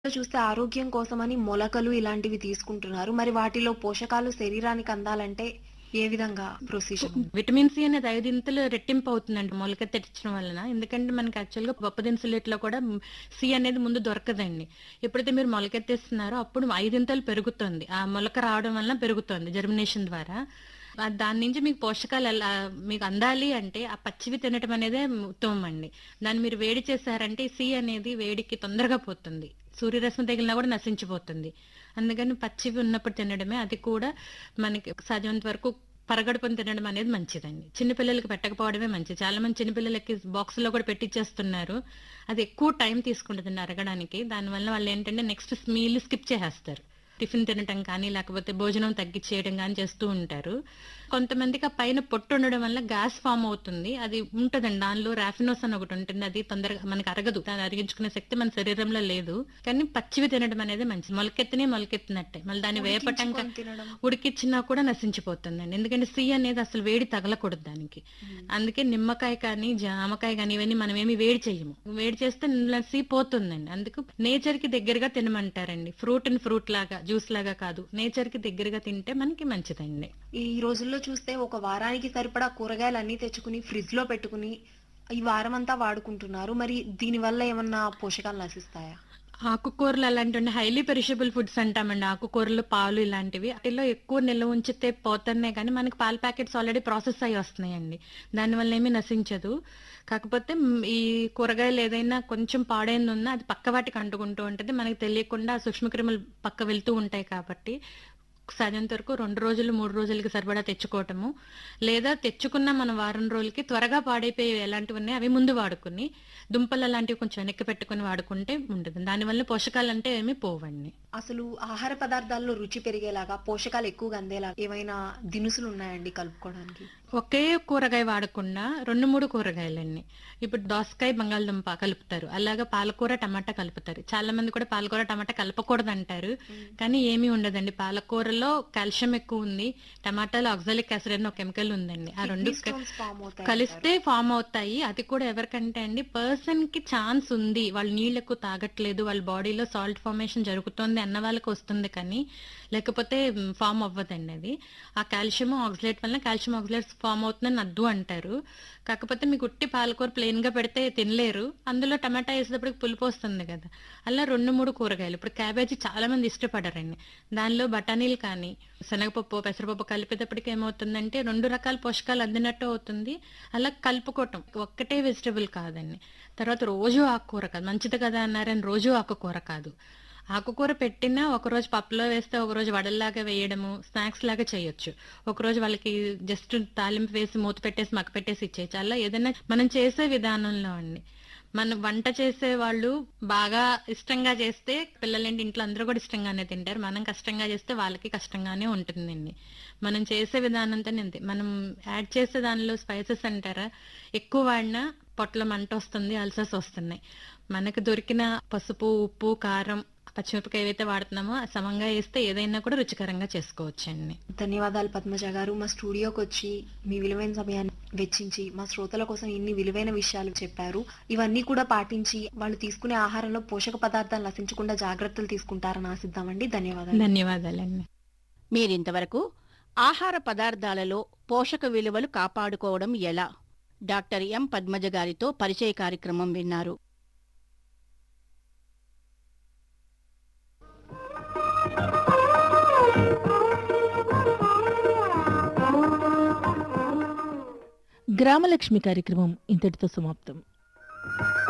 చూస్తే ఆరోగ్యం కోసమని మొలకలు ఇలాంటివి తీసుకుంటున్నారు. మరి వాటిలో పోషకాలు శరీరానికి అందాలంటే ఏ విధంగా ప్రొసీజర్ ఉంది? విటమిన్ సి అనేది ఐదింతలు రెట్టింపు అవుతుందండి మొలక తెచ్చడం వలన ఎందుకంటే మనకి యాక్చువల్గా పప్పు దినుసులిట్లో కూడా సి అనేది ముందు దొరకదండి ఎప్పుడైతే మీరు మొలకెత్తేస్తున్నారో అప్పుడు ఐదింతలు పెరుగుతుంది ఆ మొలక రావడం వలన పెరుగుతుంది జర్మినేషన్ ద్వారా ఆ దాని నుంచి మీకు పోషకాలు ఎలా మీకు అందాలి అంటే ఆ పచ్చివి తినటం అనేదే ఉత్తమం అండి దాన్ని మీరు వేడి చేశారంటే సి అనేది వేడికి తొందరగా పోతుంది సూర్యరశ్మి తగిలినా కూడా నశించిపోతుంది అందుకని పచ్చివి ఉన్నప్పుడు తినడమే అది కూడా మనకి సాధ్యమైనంత వరకు పరగడుపుని తినడం అనేది మంచిదండి చిన్నపిల్లలకి పెట్టకపోవడమే మంచిది చాలా మంది చిన్నపిల్లలకి బాక్స్ లో కూడా పెట్టించేస్తున్నారు అది ఎక్కువ టైం తీసుకుంటుందండి అరగడానికి దానివల్ల వాళ్ళు ఏంటంటే నెక్స్ట్ మీల్ స్కిప్ చేసేస్తారు టిఫిన్ తినటం కానీ లేకపోతే భోజనం తగ్గించేయడం కానీ చేస్తూ ఉంటారు కొంతమందికి ఆ పైన పొట్టు ఉండడం వల్ల గ్యాస్ ఫామ్ అవుతుంది అది ఉంటుందండి దానిలో రాఫినోస్ అని ఒకటి ఉంటుంది అది తొందరగా మనకి అరగదు దాన్ని అరిగించుకునే శక్తి మన శరీరంలో లేదు కానీ పచ్చివి తినడం అనేది మంచిది మొలకెత్తినే మొలకెత్తినట్టే మళ్ళీ దాన్ని వేపటం కా- ఉడికించుకొని తినడం. ఉడికిచ్చినా కూడా నశించిపోతుందండి ఎందుకంటే సి అనేది అసలు వేడి తగలకూడదు దానికి అందుకే నిమ్మకాయ కానీ జామకాయ కానీ ఇవన్నీ మనం ఏమి వేడి చేయము వేడి చేస్తే సి పోతుందండి అందుకు నేచర్ కి దగ్గరగా తినమంటారండి ఫ్రూట్ అండ్ ఫ్రూట్ లాగా జ్యూస్ లాగా కాదు నేచర్ కి దగ్గరగా తింటే మనకి మంచిదండి ఈ రోజుల్లో చూస్తే ఒక వారానికి సరిపడా కూరగాయలు అన్ని తెచ్చుకుని ఫ్రిడ్జ్ లో పెట్టుకుని ఈ వారం అంతా వాడుకుంటున్నారు. మరి దీని వల్ల ఏమన్నా పోషకాలు నశిస్తాయా? ఆకుకూరలు అలాంటివి హైలీ పెరిషబుల్ ఫుడ్స్ అంటామండి ఆకుకూరలు పాలు ఇలాంటివి వాటిలో ఎక్కువ నిల్వ ఉంచితే పోతున్నాయి కానీ మనకి పాల ప్యాకెట్స్ ఆల్రెడీ ప్రాసెస్ అయ్యి వస్తున్నాయండి దానివల్ల ఏమీ నశించదు కాకపోతే మ్, ఈ కూరగాయలు ఏదైనా కొంచెం పాడైంది ఉన్నా అది పక్క వాటికి అంటుకుంటూ ఉంటుంది మనకి తెలియకుండా ఆ సూక్ష్మక్రిములు పక్క వెళ్తూ ఉంటాయి కాబట్టి సాధ్యంత వరకు రెండు రోజులు మూడు రోజులకి సరిపడా తెచ్చుకోవటము లేదా తెచ్చుకున్న మన వారం రోజులకి త్వరగా పాడైపోయి ఎలాంటివి ఉన్నాయో అవి ముందు వాడుకుని దుంపలు అలాంటివి కొంచెం వెనక్కి పెట్టుకుని వాడుకుంటే ఉంటుంది దానివల్ల పోషకాలు అంటే ఏమీ పోవండి అసలు ఆహార పదార్థాల్లో రుచి పెరిగేలాగా పోషకాలు ఎక్కువగా అందేలా ఏమైనా దినుసులు ఉన్నాయండి కలుపుకోవడానికి? ఒకే కూరగాయ వాడకుండా రెండు మూడు కూరగాయలన్నీ ఇప్పుడు దోసకాయ బంగాళదుంప కలుపుతారు అలాగా పాలకూర టమాటా కలుపుతారు చాలా మంది కూడా పాలకూర టమాటా కలపకూడదు అంటారు కానీ ఏమీ ఉండదండి పాలకూరలో కాల్షియం ఎక్కువ ఉంది టమాటాలో ఆక్సాలిక్ యాసిడ్ అని ఒక కెమికల్ ఉందండి ఆ రెండు Kidney stones form అవుతాయి కలిస్తే ఫామ్ అవుతాయి అది కూడా ఎవరికంటే అండి పర్సన్ కి ఛాన్స్ ఉంది వాళ్ళు నీళ్ళు ఎక్కువ తాగట్లేదు వాళ్ళ బాడీలో సాల్ట్ ఫార్మేషన్ జరుగుతుంది అన్న వాళ్ళకి వస్తుంది కానీ లేకపోతే ఫామ్ అవ్వదండి అది ఆ కాల్షియం ఆక్సిలేట్ వల్ల కాల్షియం ఆక్సిలేట్స్ ఫామ్ అవుతుందని అద్దు అంటారు కాకపోతే మీకు ఉట్టి పాలకూర ప్లెయిన్ గా పెడితే తినలేరు అందులో టమాటా వేసేటప్పటికి పులుపు వస్తుంది కదా అలా రెండు మూడు కూరగాయలు ఇప్పుడు క్యాబేజీ చాలా మంది ఇష్టపడరండి దానిలో బఠానీలు కానీ శనగపప్పు పెసరపప్పు కలిపేటప్పటికి ఏమవుతుందంటే రెండు రకాల పోషకాలు అందినట్టు అవుతుంది అలా కలుపుకోవటం ఒక్కటే వెజిటబుల్ కాదండి తర్వాత రోజు ఆకుకూర కాదు మంచిది కదా అన్నారని రోజు ఆకుకూర కాదు ఆకుకూర పెట్టినా ఒకరోజు పప్పులో వేస్తే ఒకరోజు వడల్లాగా వేయడము స్నాక్స్ లాగా చేయొచ్చు ఒకరోజు వాళ్ళకి జస్ట్ తాలింపు వేసి మూత పెట్టేసి మక్క పెట్టేసి ఇచ్చేయచ్చు అలా ఏదైనా మనం చేసే విధానంలో అండి మనం వంట చేసే వాళ్ళు బాగా ఇష్టంగా చేస్తే పిల్లలేంటి ఇంట్లో అందరూ కూడా ఇష్టంగానే తింటారు మనం కష్టంగా చేస్తే వాళ్ళకి కష్టంగానే ఉంటుందండి మనం చేసే విధానంతో అంతే మనం యాడ్ చేసే దానిలో స్పైసెస్ అంటారా ఎక్కువ వాడినా పొట్టలో మంట వస్తుంది అల్సర్స్ వస్తున్నాయి మనకు దొరికిన పసుపు ఉప్పు కారం పచ్చిమిరపకాయ ఏవైతే వాడుతున్నామో ఆ సమంగా వేస్తే ఏదైనా కూడా రుచికరంగా చేసుకోవచ్చండి ధన్యవాదాలు పద్మజ గారు మా స్టూడియోకి వచ్చి మీ విలువైన సమయాన్ని వెచ్చించి మా శ్రోతల కోసం ఇన్ని విలువైన విషయాలు చెప్పారు ఇవన్నీ కూడా పాటించి వాళ్ళు తీసుకునే ఆహారంలో పోషక పదార్థాలు నశించకుండా జాగ్రత్తలు తీసుకుంటారని ఆశిద్దామండి ధన్యవాదాలు ధన్యవాదాలండి మీరింతవరకు ఆహార పదార్థాలలో పోషక విలువలు కాపాడుకోవడం ఎలా డాక్టర్ ఎం పద్మజ గారితో పరిచయ కార్యక్రమం విన్నారు గ్రామలక్ష్మి కార్యక్రమం ఇంతటితో సమాప్తం